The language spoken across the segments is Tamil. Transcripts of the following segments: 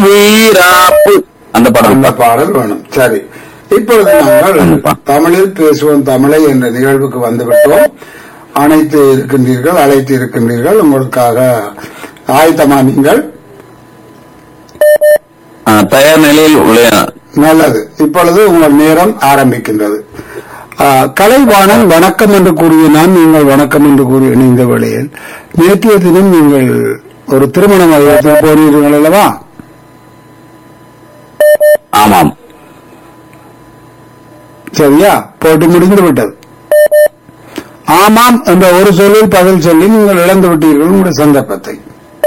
வீராப்பு அந்த படம் அந்த பாடல் வேணும் சரி இப்பொழுது நாங்கள் கண்டிப்பா. தமிழில் பேசுவோம் தமிழை என்ற நிகழ்வுக்கு வந்துவிட்டோம் அனைத்து இருக்கின்றீர்கள் அழைத்து இருக்கின்றீர்கள் உங்களுக்காக ஆயத்தமா நீங்கள் ஆ, தயார் நிலையில் உள்ள நல்லது இப்பொழுது உங்கள் நேரம் ஆரம்பிக்கின்றது ஆ, கலைவாணன் வணக்கம் என்று கூறிய நான் நீங்கள் வணக்கம் என்று கூறி இணைந்த வேளையில் நேற்றைய தினம் நீங்கள் ஒரு திருமண மையத்தில் போனீர்கள் அல்லவா ஆமாம் சரியா போட்டு முடிந்து விட்டது ஆமாம் என்ற ஒரு சொல்லில் பதில் சொல்லி நீங்கள் இழந்து விட்டீர்கள் உங்களுடைய சந்தர்ப்பத்தை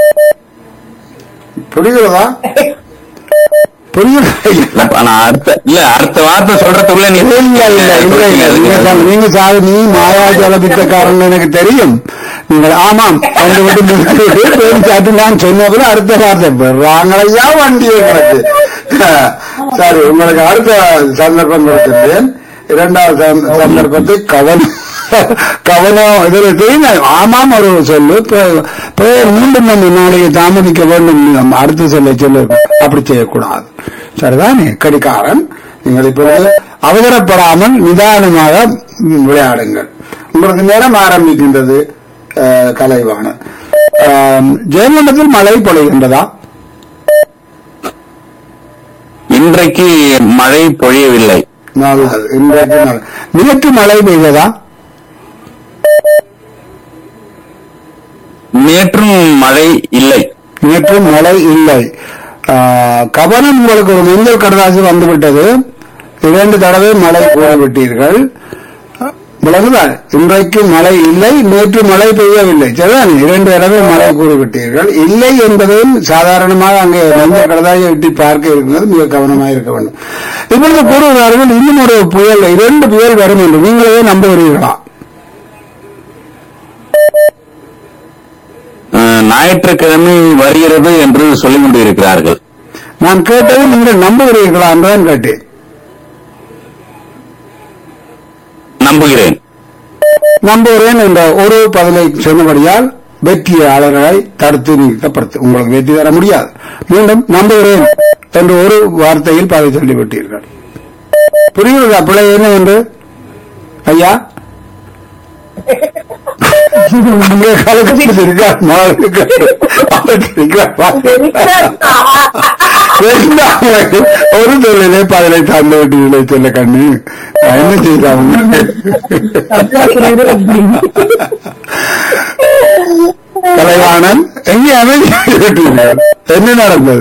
புரிகிறதா புரிகிறதா இல்ல, நான் அடுத்த இல்ல அடுத்த வார்த்தை சொல்றதுக்குள்ள நீ இல்ல இல்ல இல்ல இல்ல இல்ல நீங்க சார், நீங்க சார் நீ மாயாஜால பித்தக்காரன் எனக்கு தெரியும் நீங்கள் ஆமாம் வந்து விட்டு நிறுத்திவிட்டு பேர் சாட்டு நான் சொன்னபோது அடுத்த வார்த்தை பெறாங்களையா வண்டி எனக்கு சரி உங்களுக்கு அடுத்த சந்தர்ப்பம் கொடுத்திருந்தேன் இரண்டாவது சந்த- சந்தர்ப்பத்தை கவனம் கவனம் இதில் தெரியும் ஆமாம் ஒரு சொல்லு இப்ப- இப்ப மீண்டும் நம்ம நாளைக்கு தாமதிக்க வேண்டும் நம்ம அடுத்த சொல்ல சொல்லு அப்படி செய்யக்கூடாது சரிதானே கடிகாரன் நீங்கள் இப்பொழுது அவசரப்படாமல் நிதானமாக விளையாடுங்கள் உங்களுக்கு நேரம் ஆரம்பிக்கின்றது அஹ், கலைவாணன் அஹ், ஜெயங்கொண்டத்தில் மழை பொழிகின்றதா இன்றைக்கு மழை பொழியவில்லை நல்லது இன்றைக்கு மழை நேற்று மழை பெய்ததா நேற்றும் மழை இல்லை நேற்று மழை இல்லை ஆஹ், கவனம் உங்களுக்கு ஒரு மஞ்சள் கடதாசி வந்துவிட்டது இரண்டு தடவை மழை கூறிவிட்டீர்கள் விளங்குதா இன்றைக்கு மழை இல்லை நேற்று மழை பெய்யவில்லை சரிதான் இரண்டு தடவை மழை கூறிவிட்டீர்கள் இல்லை என்பதும் சாதாரணமாக அங்கே மஞ்சள் கடதாசி எட்டி பார்க்க இருக்கிறது மிக கவனமாக இருக்க வேண்டும் இப்பொழுது கூறுகிறார்கள் இன்னும் ஒரு புயல் இரண்டு புயல் வரும் என்று நீங்களே நம்புகிறீர்களா அஹ், ஞாயிற்றுக்கிழமை வருகிறது என்று சொல்லிக் கொண்டிருக்கிறார்கள் நான் கேட்டது நீங்கள் நம்புகிறீர்களா என்றுதான் கேட்டேன் நம்புகிறேன் நம்புகிறேன் என்ற ஒரு பதிலை சொன்னபடியால் வெற்றியாளர்களை தடுத்து நிறுத்தப்படுத்து உங்களுக்கு வெற்றி தர முடியாது மீண்டும் நம்புகிறேன் என்று ஒரு வார்த்தையில் பதில் சொல்லிவிட்டீர்கள் புரிகிறதா பிள்ளை என்ன என்று ஐயா அங்கே கலக்கத்தில் இருக்கார் மாளுக்கு அவருக்கு இருக்கிறார். ரெண்டாவது ஒரு தொழிலே பதிலை தந்து விட்டீர்களே சொல்ல கண்ணு நான் என்ன செய்தாங்க கலைவாணன் எங்கே அமைதி விட்டீர்கள் என்ன நடந்தது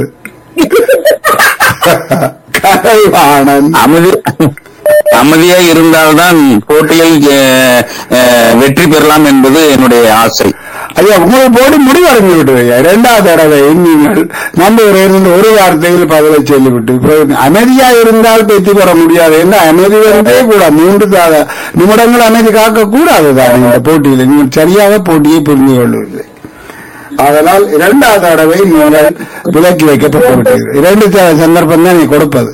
கலைவாணன் அமைதி அமைதியா இருந்தால்தான் போட்டியில் அஹ், அஹ், வெற்றி பெறலாம் என்பது என்னுடைய ஆசை ஐயா உங்களை போட்டு முடிவடைந்து விட்டது ஐயா இரண்டாவது தடவை நீங்கள் நம்புகிறேன் என்று ஒரு வார்த்தையில் பதிலை சொல்லிவிட்டு இப்ப அமைதியா இருந்தால் வெற்றி பெற முடியாது என்று அமைதி வரவே கூட மூன்று த- நிமிடங்கள் அமைதி காக்க கூடாது தான் இந்த போட்டியில் நீங்கள் சரியாக போட்டியை புரிந்து கொள்ளவில்லை அதனால் இரண்டாவது தடவை நீங்கள் விலக்கி வைக்கப்பட்டு விட்டீர்கள் இரண்டு த- சந்தர்ப்பம் தான் நீ கொடுப்பது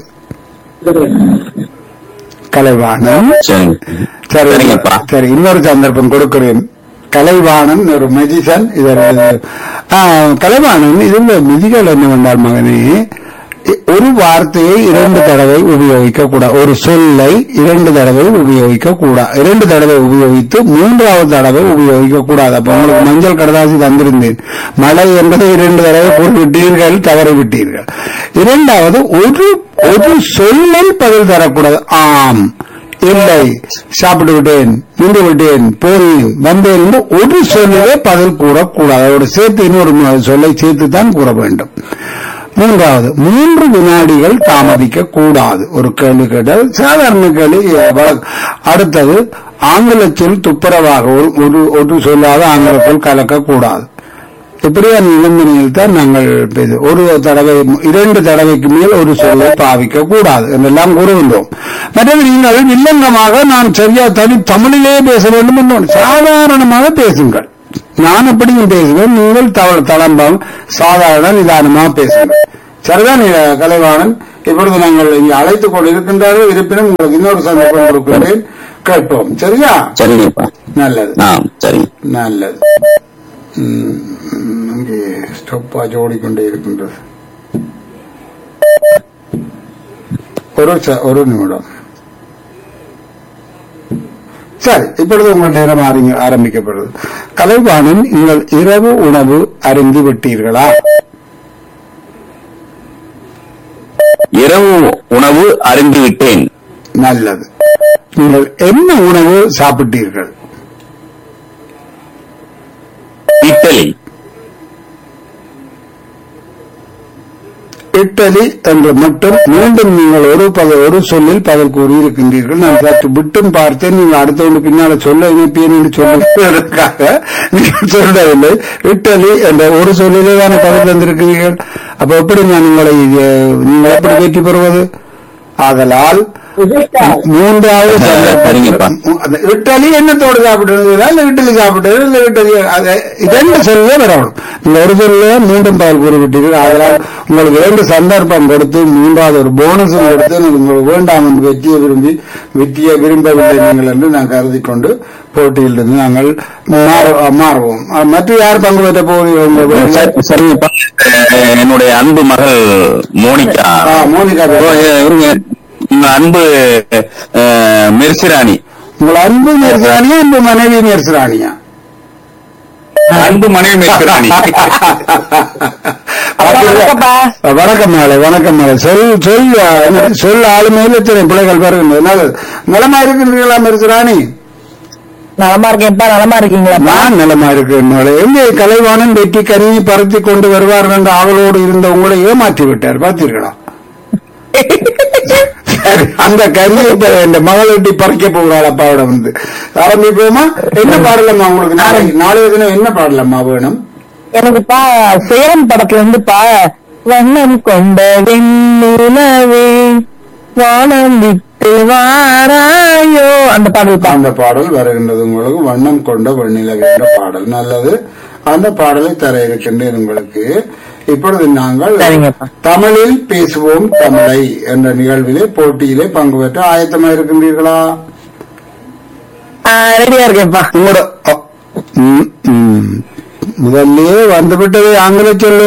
கலைவாணன் சரி சரி சரிங்கப்பா சரி இன்னொரு சந்தர்ப்பம் கொடுக்கிறேன் கலைவாணன் ஒரு மெஜிசன் இதற்கு ஆ, கலைவாணன் இதுல விதிகள் என்னவென்றால் மகனே இ- ஒரு வார்த்தையை இரண்டு தடவை உபயோகிக்க கூடாது ஒரு சொல்லை இரண்டு தடவை உபயோகிக்க கூடாது இரண்டு தடவை உபயோகித்து மூன்றாவது தடவை உபயோகிக்க கூடாது அப்ப உங்களுக்கு மஞ்சள் கடதாசி தந்திருந்தேன் மழை என்பதை இரண்டு தடவை கூறிவிட்டீர்கள் தவறிவிட்டீர்கள் இரண்டாவது ஒரு ஒரு சொல்லை பதில் தரக்கூடாது ஆம் இல்லை சாப்பிட்டு விட்டேன் நின்று விட்டேன் போனேன் வந்தேன் என்று ஒரு சொல்லிலே பதில் கூறக்கூடாது அதோட சேர்த்து இன்னொரு மு- சொல்லை சேர்த்து தான் கூற வேண்டும் மூன்றாவது மூன்று வினாடிகள் தாமதிக்க கூடாது ஒரு கேள்வி கேட்டால் சாதாரண கேள்வி அஹ், வழ- அடுத்தது ஆங்கில சொல் துப்புரவாக ஒரு ஒரு ஒரு சொல்லாத ஆங்கிலத்தில் கலக்கக்கூடாது இப்படியா நிபந்தனையில் தான் நாங்கள் இது ஒரு தடவை இரண்டு தடவைக்கு மேல் ஒரு சொல்லை பாவிக்க கூடாது என்றெல்லாம் கூறுகின்றோம் மற்றது நீங்கள் வில்லங்கமாக நான் சரியா தனி தமிழிலே பேச வேண்டும் என்று சாதாரணமாக பேசுங்கள் நான் எப்படியும் பேசுவேன் நீங்கள் தவ- தளம்பம் சாதாரண நிதானமாக பேசுங்கள் சரிதான் இ- கலைவாணன் இப்பொழுது நாங்கள் இங்கே அழைத்துக் கொண்டு இருக்கின்றார்கள் இருப்பினும் உங்களுக்கு இன்னொரு சந்தர்ப்பம் கொடுக்கிறேன் கேட்போம் சரியா சரிங்கப்பா நல்லது ஆ சரி நல்லது ம், அங்கே ஸ்டப்பா ஓடிக்கொண்டே இருக்கின்றது ஒரு ச- ஒரு நிமிடம் சரி இப்பொழுது உங்கள் நேரம் ஆரம்பி- ஆரம்பிக்கப்படுது கலைவாணன் நீங்கள் இரவு உணவு அருந்தி விட்டீர்களா இரவு உணவு அருந்தி விட்டேன் நல்லது நீங்கள் என்ன உணவு சாப்பிட்டீர்கள் இட்டலி இட்டலி என்று மட்டும் மீண்டும் நீங்கள் ஒரு பத ஒரு சொல்லில் பதில் கூறியிருக்கின்றீர்கள் நான் சற்று விட்டும் பார்த்தேன் நீங்கள் அடுத்தவங்க பின்னால சொல்ல இணைப்பேன் என்று சொல்வதற்காக நீங்கள் சொல்லவில்லை இட்டலி என்ற ஒரு சொல்லிலே தானே பதில் தந்திருக்கிறீர்கள் அப்ப எப்படி நான் உங்களை அஹ், நீங்கள் எப்படி வெற்றி பெறுவது ஆதலால் மூன்றாவது சரிங்கப்பா. சந்தர்ப்பம். அந்த இட்டலி என்னத்தோடு சாப்பிடுறதா இல்ல இட்லி சாப்பிடுறது இல்ல இட்டலி அது இரண்டு சொல்லே வரணும் நீங்க ஒரு சொல்ல மீண்டும் பால் கூறிவிட்டீர்கள் அதனால் உங்களுக்கு இரண்டு சந்தர்ப்பம் கொடுத்து மூன்றாவது ஒரு போனஸும் கொடுத்து எனக்கு உங்களுக்கு வேண்டாம் என்று வெற்றியை விரும்பி வெற்றியை விரும்பவில்லை நீங்கள் என்று நான் கருதி கொண்டு போட்டியிலிருந்து நாங்கள் மாறு- மாறுவோம் அஹ், மற்ற யார் பங்கு பெற்ற போகிறீர்கள் சரி- சரிங்கப்பா அஹ், என்னுடைய அன்பு மகள் மோனிகா ஆ, மோனிகா ஓ, பேசுறேன். இருங்க. உங்க அன்பு அஹ், மெர்சிராணி உங்கள் அன்பு நேர்சிராணியா அன்பு மனைவி நேர்சிராணியா அன்பு மனைவி மெர்சிராணி வணக்கம் மேலே வணக்கம் மேலே சொல் சொல் அஹ், சொல் ஆளுமையில் இத்தனை பிள்ளைகள் வருகின்றது நல்லது நலமா இருக்கின்றீர்களா மெர்சிராணி நலமா இருக்கேன்ப்பா நலமா இருக்கீங்களாப்பா நான் நலமா இருக்கிறேன் எங்கே கலைவாணன் வெட்டி கனியை பருத்தி கொண்டு வருவார்கள் என்ற ஆவலோடு இருந்த உங்களை ஏமாற்றி விட்டார் பார்த்தீர்களா சரி, அந்த கனியை இப்ப இந்த மகள் வெட்டி பறிக்க போகிறாள் அப்பாவிடம் வந்து ஆரம்பிப்போமா என்ன பாடலம்மா உங்களுக்கு நாளை நாளைய தினம் என்ன பாடலம்மா வேணும் எனக்குப்பா சேரம் படத்துல இருந்துப்பா வண்ணம் கொண்ட வெண்ணிலவே வானம் விட்டு வாராயோ அந்த பாடல்பா அந்த பாடல் வருகின்றது உங்களுக்கு வண்ணம் கொண்ட வெண்ணிலவு என்ற பாடல் நல்லது அந்த பாடலை தர இருக்கின்றேன் உங்களுக்கு இப்பொழுது நாங்கள் சரிங்கப்பா. தமிழில் பேசுவோம் தமிழை என்ற நிகழ்விலே போட்டியிலே பங்கு பெற்ற ஆயத்தமா இருக்கின்றீர்களா ரெடியா இருக்கேன்ப்பா உங்களோட அ, ம், ம். முதல்லயே வந்துவிட்டது ஆங்கில சொல்லு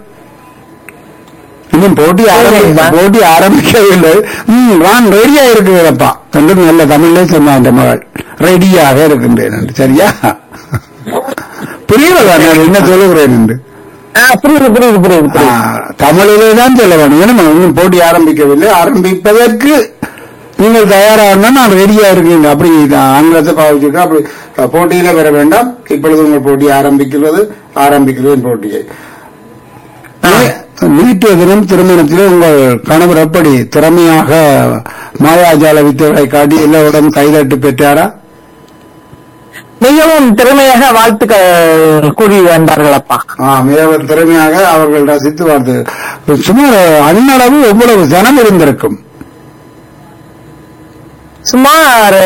இன்னும் போட்டி ஆரம்பி சரிங்கப்பா. போட்டி ஆரம்பிக்கவில்லை ம் நான் ரெடியா இருக்கிறப்பா என்று நல்ல தமிழ்லே சொன்ன அந்த மகள் ரெடியாக இருக்கின்றேன் என்று சரியா புரியல நான் என்ன சொல்லுகிறேன் என்று ஆ, புரியுது புரியுது புரியுது ஆ, புரியுது தமிழிலே தான் சொல்ல வேண்டும் ஏன்னா நம்ம இன்னும் போட்டி ஆரம்பிக்கவில்லை ஆரம்பிப்பதற்கு நீங்கள் தயாராக நான் ரெடியா இருக்கீங்க அப்படி நான் ஆங்கிலத்தை பாவிச்சிருக்கேன் அப்படி அ, போட்டியில வர வேண்டாம் இப்பொழுது உங்கள் போட்டி ஆரம்பிக்கிறது ஆரம்பிக்கிறேன் போட்டியை நீ- நீட்டிய தினம் திருமணத்திலே உங்கள் கணவர் எப்படி திறமையாக மாயாஜால வித்தைகளை காட்டி எல்லோரிடம் கைதட்டு பெற்றாரா மிகவும் திறமையாக வாழ்த்துக்கள் கூறி வந்தார்களப்பா ஆ, மிகவும் திறமையாக அவர்கள் ரசித்து வாழ்த்து சுமார் அன்னளவு எவ்வளவு ஜனம் இருந்திருக்கும் சுமார்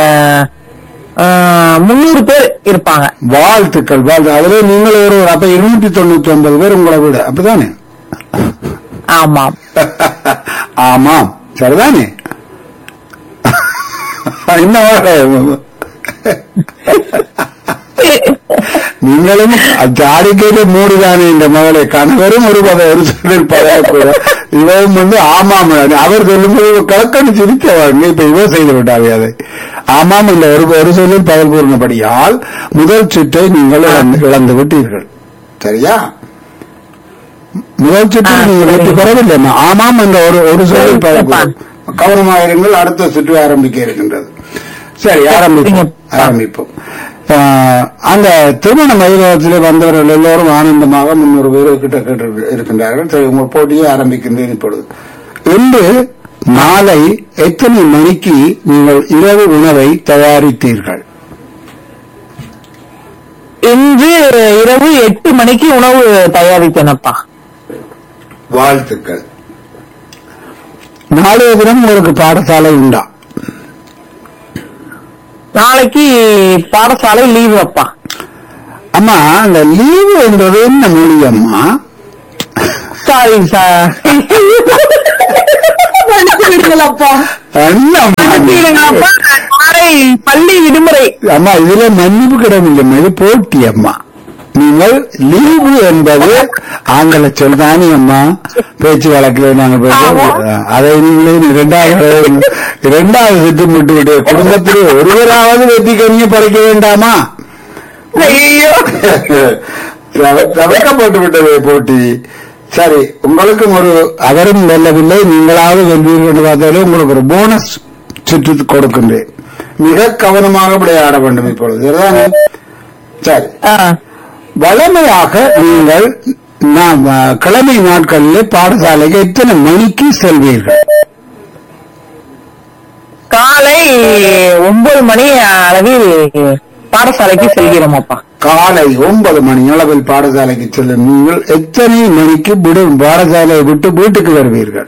முன்னூறு பேர் இருப்பாங்க வாழ்த்துக்கள் வாழ்த்து அதுல நீங்கள் ஒரு அப்ப இருநூற்றி தொண்ணூத்தி ஒன்பது பேர் உங்களை விட அப்படிதானே ஆமாம் ஆமாம் சரிதானே இன்னும் நீங்களும் ஜாடிக்கையில மூடுதானே இந்த மகளை கணவரும் ஒரு பத ஒரு சொல்லில் பதக்கூட இவரும் வந்து ஆமாம் அவர் சொல்லும்போது இவ கலக்கணி சிரிக்க வாங்க இப்ப இவ செய்து விட்டாவே அதை ஆமாம் இல்ல ஒரு ஒரு சொல்லில் பதில் கூறினபடியால் முதல் சுற்றை நீங்கள் இழந்து- இழந்து விட்டீர்கள் சரியா முதல் சுற்றில் ஆ, நீங்கள் வெற்றி சரிங்க. பெறவில்லை ஆமாம் என்ற ஒரு ஒரு சொல்லில் பதில் சரிப்பா. கூறு. கவனமாக இருங்கள் அடுத்த சுற்று ஆரம்பிக்க இருக்கின்றது சரி ஆரம்பிப்போம் சரிங்க. ஆரம்பிப்போம் ஆஹ், அந்த திருமண மைதானத்திலே வந்தவர்கள் எல்லோரும் ஆனந்தமாக முன்னூறு பேர் கிட்ட கேட்டு இருக்கின்றார்கள் சரி உங்கள் போட்டியை ஆரம்பிக்கின்றேன் இப்பொழுது இன்று நாளை எத்தனை மணிக்கு நீங்கள் இரவு உணவை தயாரித்தீர்கள் இன்று இரவு எட்டு மணிக்கு உணவு தயாரிக்கணும்ப்பா வாழ்த்துக்கள் நாளைய தினம் உங்களுக்கு பாடசாலை உண்டா நாளைக்கு பாடசாலை லீவு அப்பா அம்மா அந்த லீவு என்றது என்ன மொழி அம்மா சாரி சார் மன்னிச்சிடுங்களப்பா என்னம்மா நீ? மன்னிச்சிடுங்களப்பா நாளை பள்ளி விடுமுறை அம்மா இதுல மன்னிப்பு கிடமில்லைம்மா இது போட்டி அம்மா நீங்கள் லீவு என்பது ஆங்கில சொல் தானே அம்மா பேச்சு வழக்கில் நாங்கள் பேசுவோம் அதை நீங்களே இரண்டாவது இரண்டாவது திட்டம் விட்டு விட்டு குடும்பத்தில் ஒருவராவது வெற்றி கனியை பறிக்க வேண்டாமா ஐயோ தவ- தவிர்க்கப்பட்டு விட்டது போட்டி சரி உங்களுக்கும் ஒரு அவரும் வெல்லவில்லை நீங்களாவது வெல்வீர்கள் என்று பார்த்தாலே உங்களுக்கு ஒரு போனஸ் சுற்று கொடுக்கின்றேன் மிக கவனமாக விளையாட வேண்டும் இப்பொழுது சரிதானே? சரி ஆ. வழமையாக நீங்கள் நாம் அஹ், கிழமை நாட்களிலே பாடசாலைக்கு எத்தனை மணிக்கு செல்வீர்கள் காலை ஒன்பது மணி அளவில் பாடசாலைக்கு செல்கிறோம் அப்பா காலை ஒன்பது மணி அளவில் பாடசாலைக்கு செல்லும் நீங்கள் எத்தனை மணிக்கு விடும் பாடசாலையை விட்டு வீட்டுக்கு வருவீர்கள்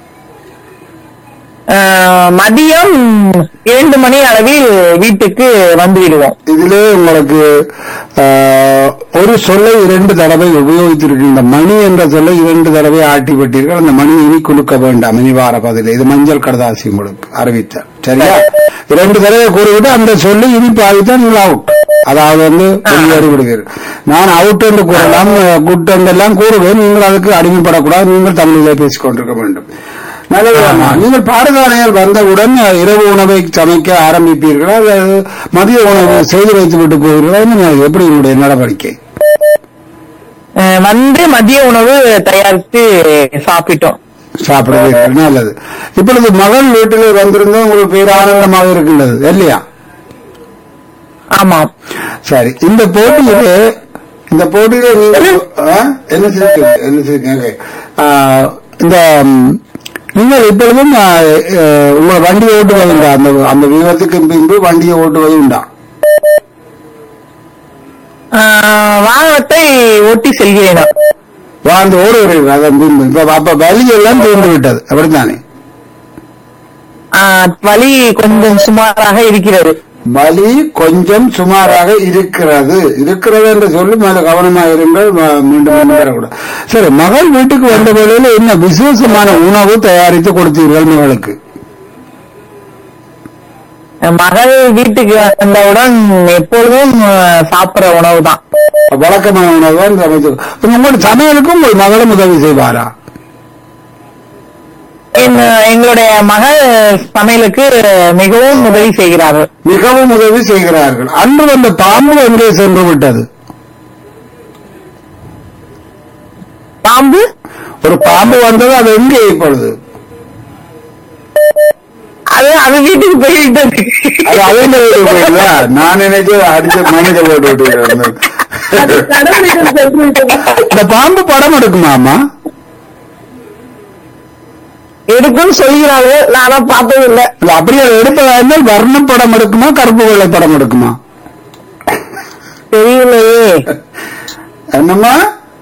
ஆ, மதியம் இரண்டு மணி அளவில் வீட்டுக்கு வந்து விடுவோம் இதிலே உங்களுக்கு ஆஹ், ஒரு சொல்லை இரண்டு தடவை உபயோகித்திருக்கீங்க இந்த மணி என்ற சொல்லை இரண்டு தடவை ஆட்டி விட்டீர்கள் அந்த மணி இனி குலுக்க வேண்டாம் இனி வார பதில் இது மஞ்சள் கடதாசி உங்களுக்கு அறிவித்தார் சரியா இரண்டு தடவை கூறிவிட்டு அந்த சொல்லி இனி பாதித்தான் நீங்கள் அவுட் அதாவது வந்து வெளியேறி விடுவீர்கள் நான் அவுட் என்று கூறலாம் குட் என்றெல்லாம் கூறுவேன் நீங்கள் அதுக்கு அடிமைப்படக்கூடாது நீங்கள் தமிழிலே பேசிக் கொண்டிருக்க வேண்டும் நல்லதுதாம்மா. நீங்கள் பாடசாலையில் வந்தவுடன் இரவு உணவை சமைக்க ஆரம்பிப்பீர்களா அல்லது மதிய உணவு செய்து வைத்து விட்டு போவீர்களா என்ன எப்படி உங்களுடைய நடவடிக்கை ஆ, வந்து மதிய உணவு தயாரித்து சாப்பிட்டோம் சாப்பிடுவீர்கள் நல்லது இப்பொழுது மகள் வீட்டிலே வந்திருந்தா உங்களுக்கு பேர் ஆனந்தமாக இருக்கின்றது இல்லையா ஆமாம் சரி இந்த போட்டியிலே இந்த போட்டியிலே நீங்கள் ஆ? என்ன சிரிக்கு என்ன சிரிக்கு இந்த ம், நீங்கள் இப்பொழுதும் ஆ, ஆ, உங்க வண்டியை ஓட்டுவது உண்டா அந்த அந்த விபத்துக்கு பின்பு வண்டியை ஓட்டுவது உண்டா ஆ, வாகனத்தை ஓட்டி செல்கிறேன் வாழ்ந்து ஓடுகிறீர்கள் அதன் பின்பு இப்ப அப்ப வலியெல்லாம் தீர்ந்து விட்டது அப்படித்தானே ஆ, வலி கொஞ்சம் சுமாராக இருக்கிறது வலி கொஞ்சம் சுமாராக இருக்கிறது இருக்கிறது என்று சொல்லி மேல கவனமாக இருங்கள் ம- மீண்டும் மீண்டும் வரக்கூடாது சரி மகள் வீட்டுக்கு வந்த வேளையில என்ன விசேஷமான உணவு தயாரித்து கொடுத்தீர்கள் மகளுக்கு மகள் வீட்டுக்கு வந்தவுடன் எப்பொழுதும் ஆ, சாப்பிடுற உணவு தான் வழக்கமான உணவு தான் சமைத்து உங்களோட சமையலுக்கும் உங்கள் மகளும் உதவி செய்வாரா எங்களுடைய மகள் சமையலுக்கு மிகவும் உதவி செய்கிறார்கள் மிகவும் உதவி செய்கிறார்கள் அன்று வந்த பாம்பு எங்கே சென்று விட்டது பாம்பு ஒரு பாம்பு வந்தது அது எங்கே இப்பொழுது அது அது வீட்டுக்கு போயிட்டது அது அவங்க வீட்டுக்கு போயிருந்தா நான் நினைச்சு அடிச்சு மனித போட்டு விட்டு அது கடவுளிடம் சென்று விட்டது. இந்த பாம்பு படம் எடுக்குமாமா எடுக்கும்னு சொல்கிறார்கள் நானா பார்த்தது இல்ல இல்ல அப்படியே எடுப்பதா இருந்தால் வர்ண படம் எடுக்குமா கருப்பு வெள்ளை படம் எடுக்குமா தெரியலையே என்னம்மா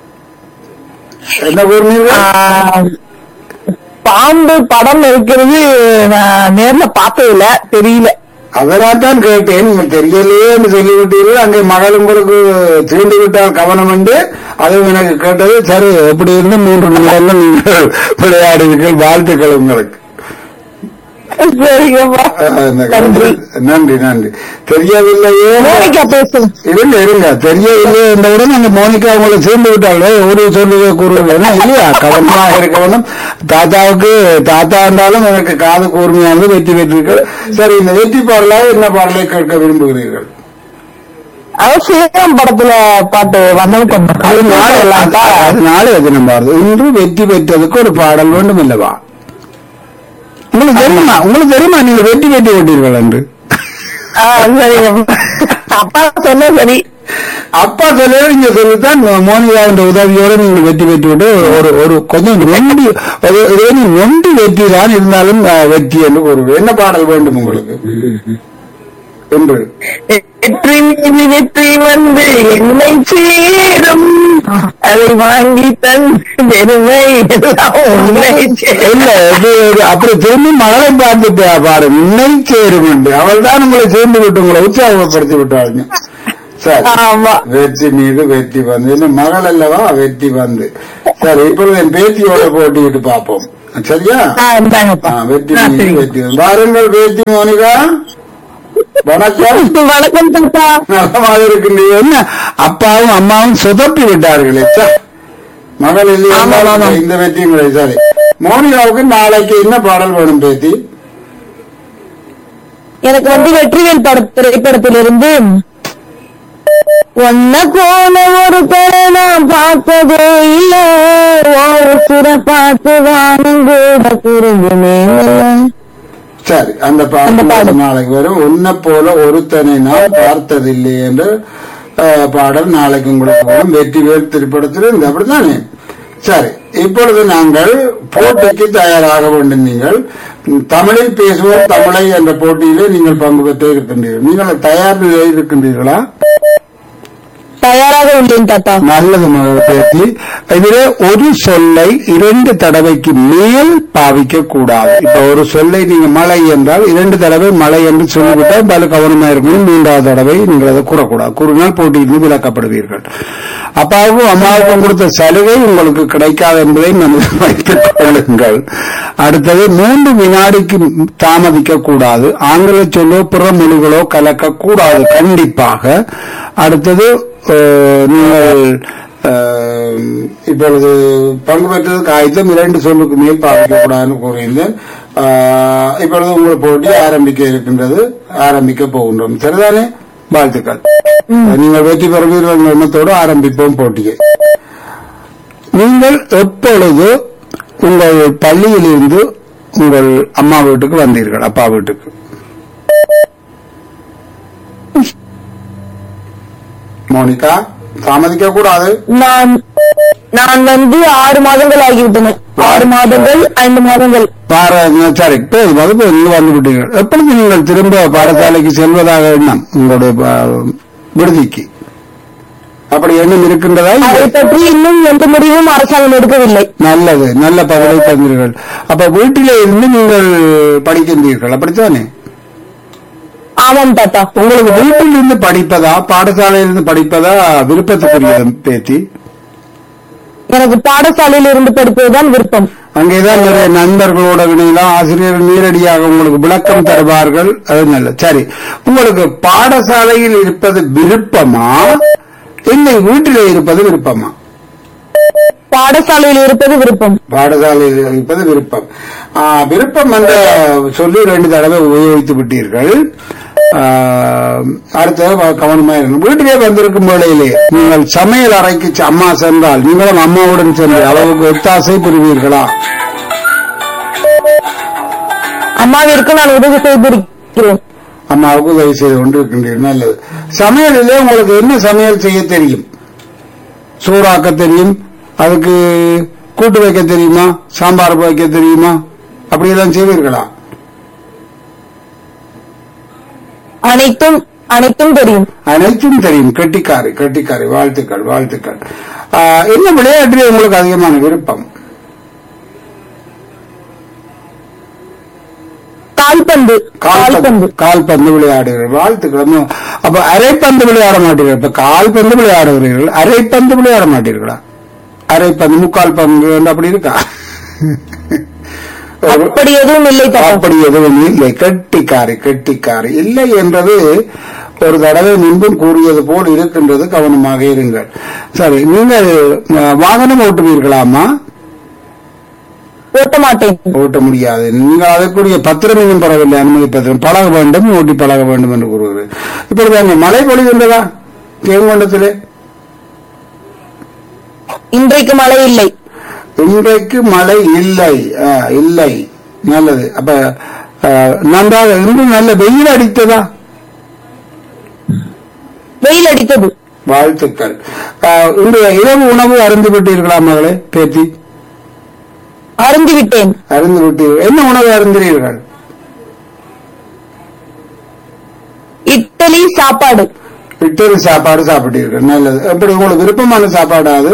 என்ன கூறினீர்கள் ஆ, பாம்பு படம் இருக்கிறது நான் நேர்ல பார்த்தது இல்ல தெரியல அதனால் தான் கேட்டேன் நீங்கள் தெரியலையே என்று சொல்லிவிட்டீர்கள் அங்கே மகள் உங்களுக்கு தீண்டு விட்டால் கவனம் என்று அதுவும் எனக்கு கேட்டது சரி எப்படி இருந்து மூன்று நிமிடங்கள் நீங்கள் விளையாடுவீர்கள் வாழ்த்துக்கள் உங்களுக்கு சரிங்கப்பா அஹ், இந்த நன்றி நன்றி நன்றி தெரியவில்லையே மோனிகா பேசுங்க இருங்க இருங்க தெரியவில்லை என்றவுடன் அந்த மோனிகா உங்களை சேர்ந்து விட்டாள் ஒரு சொல்லுவே கூறுவேன் இல்லையா கவனமா இருக்க வேண்டும் தாத்தாவுக்கு தாத்தா இருந்தாலும் எனக்கு காது கூர்மையானது வெற்றி பெற்றீர்கள் சரி இந்த வெற்றி பாடலாக என்ன பாடலை கேட்க விரும்புகிறீர்கள் அவசியம் படத்துல பாட்டு வந்தது அது நாளை அது நாளை தினம் பாருது இன்று வெற்றி பெற்றதுக்கு ஒரு பாடல் வேண்டும் இல்லவா உங்களுக்கு தெரியுமா உங்களுக்கு தெரியுமா நீங்க வெற்றி பெற்று விட்டீர்கள் என்று சரிங்கப்பா அப்பா சொன்ன சரி அப்பா சொல்ல நீங்க சொல்லித்தான் மோனிகாவின் உதவியோட நீங்கள் வெற்றி பெற்று விட்டு ஒரு ஒரு கொஞ்சம் நொண்டி ஒரு- ஒரு நொண்டி வெற்றி தான் இருந்தாலும் அஹ், வெற்றி என்று கூறுவேன் என்ன பாடல் வேண்டும் உங்களுக்கு என்று வெற்றி மீது வெற்றி வந்து என்னை சேரும் அதை வாங்கி தன் பெருமை எல்லாம் உன்னை சேரும். இல்ல இது ஒரு- அப்படி திரும்பி மகளை பார்த்து பா- பாரு உன்னை சேரும் என்று அவள் தான் உங்களை சேர்ந்து விட்டு உங்களை உற்சாகப்படுத்தி விட்டாளுங்க சரி ஆமா வெற்றி மீது வெற்றி வந்து இன்னும் மகள் அல்லவா வெற்றி வந்து சரி இப்பொழுது என் பேத்தியோட போட்டிட்டு பார்ப்போம் சரியா ஆ, இந்தாங்கப்பா ஆ, வெற்றி ஆ, மீது சரிங்க. வெற்றி வந்து. வாருங்கள் பேத்தி மோனிகா வணக்கம் வணக்கம் தாத்தா நலமாக இருக்கின்றீர்கள் என்ன அப்பாவும் அம்மாவும் சொதப்பி விட்டார்களே ச்சே. மகள் இல்லை ஆமா, என்றால் ஆமா. இந்த வெற்றியும் கிடையாது சரி மோனிகாவுக்கு நாளைக்கு என்ன பாடல் வேணும் பேத்தி எனக்கு வந்து வெற்றிவேல் பட திரைப்படத்திலிருந்து ஒன்ன போல ஒரு பேரை நான் பார்த்ததே இல்ல ஒரு சிற பார்த்து வானம் கூட குறுங்குமே சரி அந்த அந்த பாடல் பாடல். நாளைக்கு வரும் உன்னை போல ஒருத்தனை நான் பார்த்ததில்லை என்று அஹ், பாடல் நாளைக்கு உங்களுக்கு வரும் வெற்றி வேல் திரைப்படத்தில் இருந்து அப்படித்தானே சரி இப்பொழுது நாங்கள் போட்டிக்கு தயாராக வேண்டும் நீங்கள் தமிழில் பேசுவோம் தமிழை என்ற போட்டியிலே நீங்கள் பங்கு பெற்று இருக்கின்றீர்கள் நீங்கள் தயார் நிலையில் இருக்கின்றீர்களா தயாராக உள்ளேன் தாத்தா நல்லது மகள் பேத்தி இதிலே ஒரு சொல்லை இரண்டு தடவைக்கு மேல் பாவிக்க கூடாது இப்ப ஒரு சொல்லை நீங்க மழை என்றால் இரண்டு தடவை மழை என்று சொல்லிவிட்டால் பல கவனமா இருக்கணும் மூன்றாவது தடவை நீங்கள் அதை கூறக்கூடாது கூறினால் போட்டியிலிருந்து விலக்கப்படுவீர்கள் அப்பாவுக்கும் அம்மாவுக்கும் கொடுத்த சலுகை உங்களுக்கு கிடைக்காது என்பதை மனதில் வைத்துக் கொள்ளுங்கள் அடுத்தது மூன்று வினாடிக்கு தாமதிக்க கூடாது ஆங்கில சொல்லோ பிற மொழிகளோ கலக்க கூடாது கண்டிப்பாக அடுத்தது அஹ், நீங்கள் அஹ், இப்பொழுது பங்கு பெற்றதுக்கு ஆயத்தம் இரண்டு சொல்லுக்கு மேல் பாவிக்க கூடாதுன்னு கூறியிருந்தேன் அஹ், இப்பொழுது உங்கள் போட்டி ஆரம்பிக்க இருக்கின்றது ஆரம்பிக்க போகின்றோம் சரிதானே வாழ்த்துக்கள் நீங்கள் வெற்றி பெறுவீர்கள் என்ற எண்ணத்தோடு ஆரம்பிப்போம் போட்டியை நீங்கள் எப்பொழுது உங்கள் பள்ளியிலிருந்து உங்கள் அம்மா வீட்டுக்கு வந்தீர்கள் அப்பா வீட்டுக்கு மோனிகா தாமதிக்க கூடாது நான் நான் வந்து ஆறு மாதங்கள் ஆகிவிட்டன ஆறு மாதங்கள் ஐந்து மாதங்கள் பாரு சரி போதும் அது போதும் நீங்க வந்து விட்டீர்கள் எப்பொழுது நீங்கள் திரும்ப பாடசாலைக்கு செல்வதாக எண்ணம் உங்களுடைய ப- விடுதிக்கு அப்படி எண்ணம் இருக்கின்றதா இல்லை? அதை பற்றி இன்னும் எந்த முடிவும் அரசாங்கம் எடுக்கவில்லை நல்லது நல்ல பதவி தந்தீர்கள் அப்ப வீட்டிலே இருந்து நீங்கள் படிக்கின்றீர்கள் அப்படித்தானே ஆமாம் தாத்தா உங்களுக்கு வீட்டில் இருந்து படிப்பதா பாடசாலையிலிருந்து படிப்பதா விருப்பத்துக்குரியது பேத்தி எனக்கு பாடசாலையில் இருந்து படிப்பதுதான் விருப்பம் அங்கேதான் நிறைய நண்பர்களோட இணையலாம் ஆசிரியர் நேரடியாக உங்களுக்கு விளக்கம் தருவார்கள் அது நல்லது சரி உங்களுக்கு பாடசாலையில் இருப்பது விருப்பமா இல்லை வீட்டிலே இருப்பது விருப்பமா பாடசாலையில் இருப்பது விருப்பம் பாடசாலையில் இருப்பது விருப்பம் ஆ, விருப்பம் என்ற சொல்லி ரெண்டு தடவை உபயோகித்து விட்டீர்கள் ஆ, அடுத்தது வ- கவனமா இருக்கணும் வீட்டிலே வந்திருக்கும் வேளையிலே நீங்கள் சமையல் அறைக்கு செ- அம்மா சென்றால் நீங்களும் அம்மாவுடன் சென்று அளவுக்கு ஒத்தாசை பெறுவீர்களா அம்மாவிற்கு நான் உதவி செய்திருக்கிறேன் அம்மாவுக்கு உதவி செய்து கொண்டு இருக்கின்றீர்கள் நல்லது சமையலிலே உங்களுக்கு என்ன சமையல் செய்ய தெரியும் சூறாக்க தெரியும் அதுக்கு கூட்டு வைக்க தெரியுமா சாம்பார் வைக்க தெரியுமா அப்படியெல்லாம் செய்வீர்களா அனைத்தும் அனைத்தும் தெரியும் அனைத்தும் தெரியும் கெட்டிக்காரி கெட்டிக்காரி வாழ்த்துக்கள் வாழ்த்துக்கள் ஆஹ், என்ன விளையாட்டிலே உங்களுக்கு அதிகமான விருப்பம் கால்பந்து கால்பந்து கால்பந்து விளையாடுகிறீர்கள் வாழ்த்துக்கள் இன்னும் அப்ப அரைப்பந்து விளையாட மாட்டீர்கள் இப்ப கால்பந்து விளையாடுகிறீர்கள் அரைப்பந்து விளையாட மாட்டீர்களா அரைப்பந்து முக்கால் பந்து வந்து அப்படி இருக்கா ஒரு- அப்படி எதுவும் இல்லை தாத்தா அப்படி எதுவும் இல்லை கெட்டிக்காரி கெட்டிக்காரி இல்லை என்றது ஒரு தடவை முன்பும் கூறியது போல் இருக்கின்றது கவனமாக இருங்கள் சரி நீங்கள் அஹ், வாகனம் ஓட்டுவீர்களாமா ஓட்ட மாட்டேன் ஓட்ட முடியாது நீங்கள் அதற்குரிய பத்திரம் இன்னும் பெறவில்லை அனுமதி பத்திரம் பழக வேண்டும் ஓட்டி பழக வேண்டும் என்று கூறுகிறது இப்பொழுது அங்கே மழை பொழிகின்றதா தேவங்கொண்டத்திலே இன்றைக்கு மழை இல்லை இன்றைக்கு மழை இல்லை ஆ, இல்லை நல்லது அப்ப ஆ, நன்றாக இன்று நல்ல வெயில் அடித்ததா வெயில் அடித்தது வாழ்த்துக்கள் ஆ, இன்று இரவு உணவு அருந்து விட்டீர்களா மகளே பேத்தி அருந்தி விட்டேன் அருந்து விட்டீர்கள் என்ன உணவு அருந்தினீர்கள் இட்லி சாப்பாடு இட்டரி சாப்பாடு சாப்பிட்டீர்கள் நல்லது எப்படி உங்களுக்கு விருப்பமான சாப்பாடா அது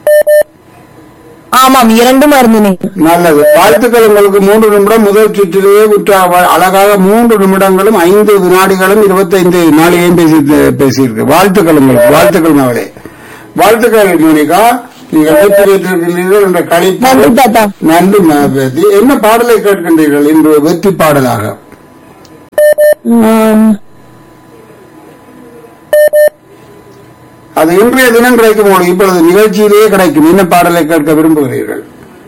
ஆமாம் இரண்டும் அருந்தினேன் நல்லது வாழ்த்துக்கள் உங்களுக்கு மூன்று நிமிடம் முதல் சுற்றிலேயே விட்டு அவ- அழகாக மூன்று நிமிடங்களும் ஐந்து வினாடிகளும் இருபத்தைந்து நாளிகையும் பேசி பேசியிருக்கு வாழ்த்துக்கள் உங்களுக்கு வாழ்த்துக்கள் மகளே வாழ்த்துக்கள் மோனிகா நீங்கள் வெற்றி பெற்றிருக்கின்றீர்கள் என்ற நன்றி கணிப்பு தாத்தா நன்றி மகபேதி என்ன பாடலை கேட்கின்றீர்கள் இன்று வெற்றி பாடலாக உம், அது இன்றைய தினம் கிடைக்கும் உங்களுக்கு இப்பொழுது நிகழ்ச்சியிலேயே கிடைக்கும் என்ன பாடலை கேட்க விரும்புகிறீர்கள்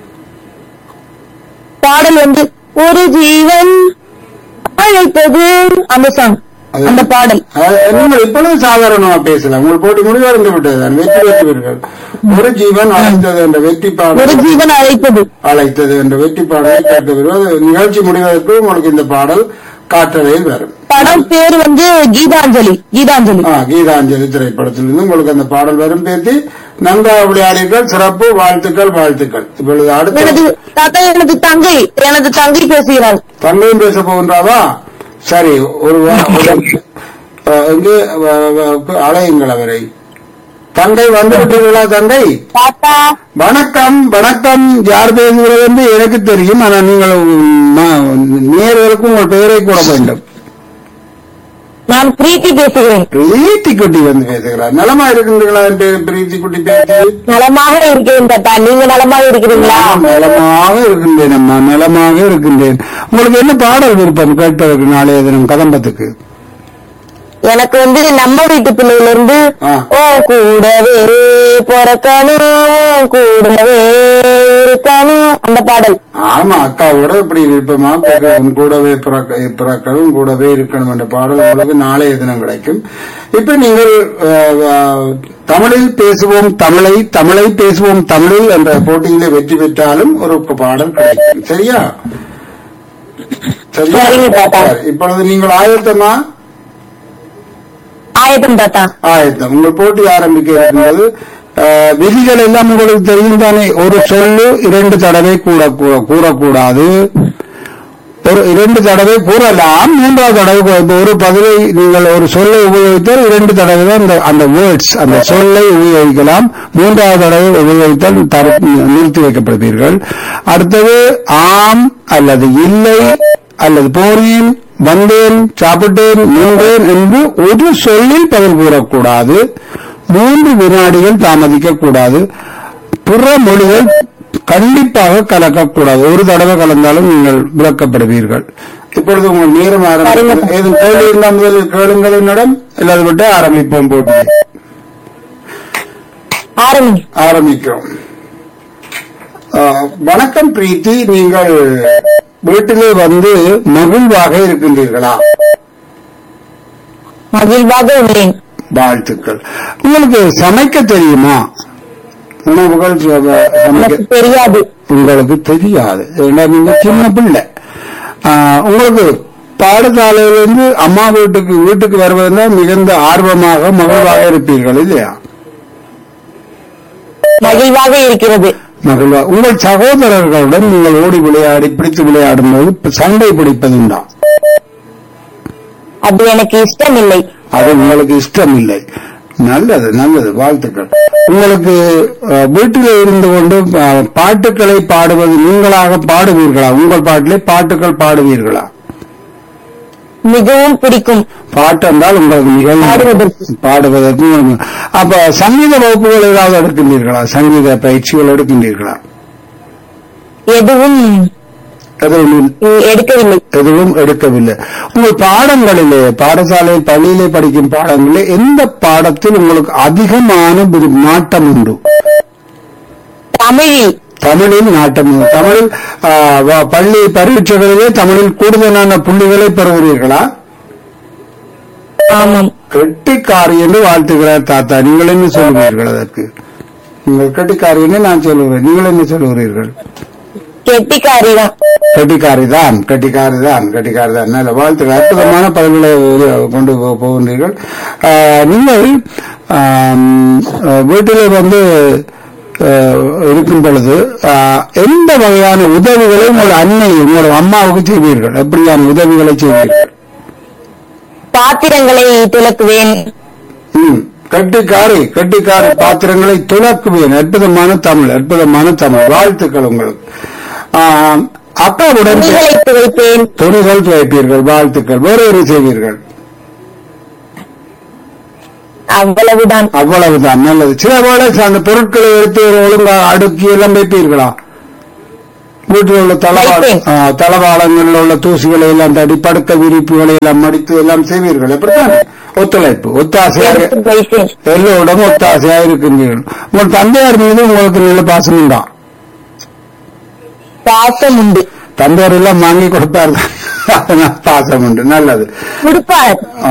பாடல் வந்து ஒரு ஜீவன் அழைத்தது அந்த சாங் அது- அந்த பாடல் அது நீங்கள் இப்பொழுது சாதாரணமா பேசலாம் உங்கள் போட்டி முடிவடைந்து விட்டது தான். வெற்றி பெற்றீர்கள் ஒரு ஜீவன் அழைத்தது என்ற வெற்றி ஒரு பாடல் ஜீவன் அழைத்தது அழைத்தது என்ற வெற்றி பாடலை கேட்க விரும்புவது நிகழ்ச்சி முடிவதற்கு உங்களுக்கு இந்த பாடல் காற்றலையில் வரும் படம் பேர் வந்து கீதாஞ்சலி கீதாஞ்சலி ஆ, கீதாஞ்சலி திரைப்படத்திலிருந்து உங்களுக்கு அந்த பாடல் வரும் பேத்தி நன்றாக விளையாடீர்கள் சிறப்பு வாழ்த்துக்கள் வாழ்த்துக்கள் இப்பொழுது அடுத்த எனது தாத்தா எனது தங்கை எனது தங்கை பேசுகிறாள் தங்கையும் பேச போகின்றாவா சரி ஒரு வா- ஒரு- ஆ, இங்கே வ- வ- அழையுங்கள் அவரை தங்கை வந்து விட்டீர்களா தங்கை தாத்தா வணக்கம் வணக்கம் யார் பேசுகிறது என்று எனக்கு தெரியும் ஆனால் நீங்கள் ம- நேர்களுக்கும் உங்கள் பெயரை கூட வேண்டும் நான் பிரீத்தி பேசுகிறேன் பிரீத்தி குட்டி வந்து பேசுகிறார் நலமா இருக்கின்றீர்களா என்று பிரீத்தி குட்டி பேசி நலமாக இருக்கிறேன் தாத்தா நீங்க நலமாக இருக்கிறீங்களா நலமாக இருக்கின்றேன் அம்மா நலமாக இருக்கின்றேன் உங்களுக்கு என்ன பாடல் விருப்பம் கேட்பதற்கு நாளைய தினம் கதம்பத்துக்கு எனக்கு வந்து நம்ம வீட்டு பிள்ளையில இருந்து ஆ. ஓ கூடவே பிறக்கணும் கூடவே இருக்கணும் அந்த பாடல் ஆமா அக்காவோட இப்படி விருப்பமா பிறக்க- உன் கூடவே பிறக்க- பிறக்கணும் கூடவே இருக்கணும் என்ற பாடல் உங்களுக்கு நாளைய தினம் கிடைக்கும் இப்ப நீங்கள் அஹ், அஹ், தமிழில் பேசுவோம் தமிழை தமிழை பேசுவோம் தமிழில் என்ற போட்டியிலே வெற்றி பெற்றாலும் ஒரு பாடல் கிடைக்கும் சரியா சரியா சரிங்க தாத்தா. சரி, இப்பொழுது நீங்கள் ஆயத்தமா ஆயத்தம் தாத்தா ஆயத்தம் உங்கள் போட்டி ஆரம்பிக்க இருக்கின்றது அஹ், விதிகள் எல்லாம் உங்களுக்கு தெரியும் தானே ஒரு சொல்லு இரண்டு தடவை கூட கூ- கூறக்கூடாது ஒரு இரண்டு தடவை கூறலாம் மூன்றாவது தடவை கூ- இப்ப ஒரு பதிலை நீங்கள் ஒரு சொல்லை உபயோகித்தால் இரண்டு தடவை தான் அந்த அந்த வேர்ட்ஸ் அந்த சொல்லை உபயோகிக்கலாம் மூன்றாவது தடவை உபயோகித்தால் தர- நிறுத்தி வைக்கப்படுவீர்கள் அடுத்தது ஆம் அல்லது இல்லை அல்லது போனேன் வந்தேன் சாப்பிட்டேன் நின்றேன் என்று ஒரு சொல்லில் பதில் கூறக்கூடாது மூன்று வினாடிகள் தாமதிக்க கூடாது பிற மொழிகள் கண்டிப்பாக கலக்கக்கூடாது ஒரு தடவை கலந்தாலும் நீங்கள் விளக்கப்படுவீர்கள் இப்பொழுது உங்கள் நேரம் ஆரம்பிக்கிறது ஏதும் கேள்வி இருந்தால் முதலில் கேளுங்கள் என்னிடம் இல்லாத விட்டு ஆரம்பிப்போம் போட்டி ஆரம்பி ஆரம்பிக்கிறோம் ஆ, வணக்கம் பிரீத்தி நீங்கள் வீட்டிலே வந்து மகிழ்வாக இருக்கின்றீர்களா மகிழ்வாக உள்ளேன் வாழ்த்துக்கள் உங்களுக்கு சமைக்க தெரியுமா உணவுகள் ச- சமைக்க எனக்கு தெரியாது உங்களுக்கு தெரியாது ஏன்னா நீங்க சின்ன பிள்ளை ஆ, உங்களுக்கு பாடசாலையிலிருந்து அம்மா வீட்டுக்கு வீட்டுக்கு வருவதுனா மிகுந்த ஆர்வமாக மகிழ்வாக இருப்பீர்கள் இல்லையா மகிழ்வாக இருக்கிறது மகிழ்வா உங்கள் சகோதரர்களுடன் நீங்கள் ஓடி விளையாடி பிடித்து விளையாடும் போது சண்டை பிடிப்பதுண்டா அது எனக்கு இஷ்டம் இல்லை அது உங்களுக்கு இஷ்டம் இல்லை நல்லது நல்லது வாழ்த்துக்கள் உங்களுக்கு அஹ், வீட்டிலே இருந்து கொண்டு அஹ், பாட்டுக்களை பாடுவது நீங்களாக பாடுவீர்களா உங்கள் பாட்டிலே பாட்டுக்கள் பாடுவீர்களா மிகவும் பிடிக்கும் பாட்டு என்றால் உங்களுக்கு மிகவும் பாடுவதற்கு. பாடுவதற்கு உங்களுக்கு- அப்ப சங்கீத வகுப்புகள் ஏதாவது எடுக்கின்றீர்களா சங்கீத பயிற்சிகள் எடுக்கின்றீர்களா எதுவும் எதுவும் எடுக்கவில்லை எதுவும் எடுக்கவில்லை உங்கள் பாடங்களிலே பாடசாலை பள்ளியிலே படிக்கும் பாடங்களிலே எந்த பாடத்தில் உங்களுக்கு அதிகமான விரு- நாட்டம் உண்டு தமிழில் தமிழில் நாட்டம் உண்டு. தமிழில் ஆ, வ- பள்ளி பரீட்சைகளிலே தமிழில் கூடுதலான புள்ளிகளை பெறுகிறீர்களா ஆமாம் கெட்டிக்காரி என்று வாழ்த்துகிறார் தாத்தா நீங்கள் என்ன சொல்லுவீர்கள் அதற்கு நீங்கள் கெட்டிக்காரி என்று நான் சொல்லுகிறேன் நீங்கள் என்ன சொல்லுகிறீர்கள் கெட்டிக்காரிதான் கட்டிக்காரி தான் கட்டிக்காரி தான் கட்டிக்காரி தான் நல்ல வாழ்த்துக்கள் அற்புதமான பதில்களை உ- கொண்டு போ- போகின்றீர்கள் ஆஹ், நீங்கள் ஆம், ஆஹ், வீட்டிலே வந்து ஆஹ், இருக்கும் பொழுது ஆஹ், எந்த வகையான உதவிகளை உங்கள் அன்னை உங்கள் அம்மாவுக்கு செய்வீர்கள் எப்படியான உதவிகளை செய்வீர்கள் பாத்திரங்களை துலக்குவேன் ம். கட்டிக்காரி கட்டிக்காரி பாத்திரங்களை துலக்குவேன் அற்புதமான தமிழ் அற்புதமான தமிழ் வாழ்த்துக்கள் உங்களுக்கு ஆம், அக்காவுடன் துணிகளை துவைப்பேன் துணிகள் துவைப்பீர்கள் வாழ்த்துக்கள் வேறு ஒரு செய்வீர்கள் அவ்வளவுதான் அவ்வளவுதான் நல்லது சில வேளை அந்த பொருட்களை எடுத்து ஒரு ஒழுங்கா அடுக்கி எல்லாம் வைப்பீர்களா வீட்டில் உள்ள தளவாள வைப்பேன். ஆ, தளவாளங்களில் உள்ள தூசிகளை எல்லாம் தடி படுத்த விரிப்புகளை எல்லாம் மடித்து எல்லாம் செய்வீர்கள் எப்படித்தானே ஒத்துழைப்பு ஒத்தாசையாக எடுத்து வைப்பேன் எல்லோரிடம் ஒத்தாசையாக இருக்கின்றீர்கள் உங்கள் தந்தையார் மீது உங்களுக்கு நல்ல பாசம் உண்டா பாசம் உண்டு தந்தையார் எல்லாம் வாங்கி கொடுப்பார் பாசம் உண்டு நல்லது கொடுப்பார்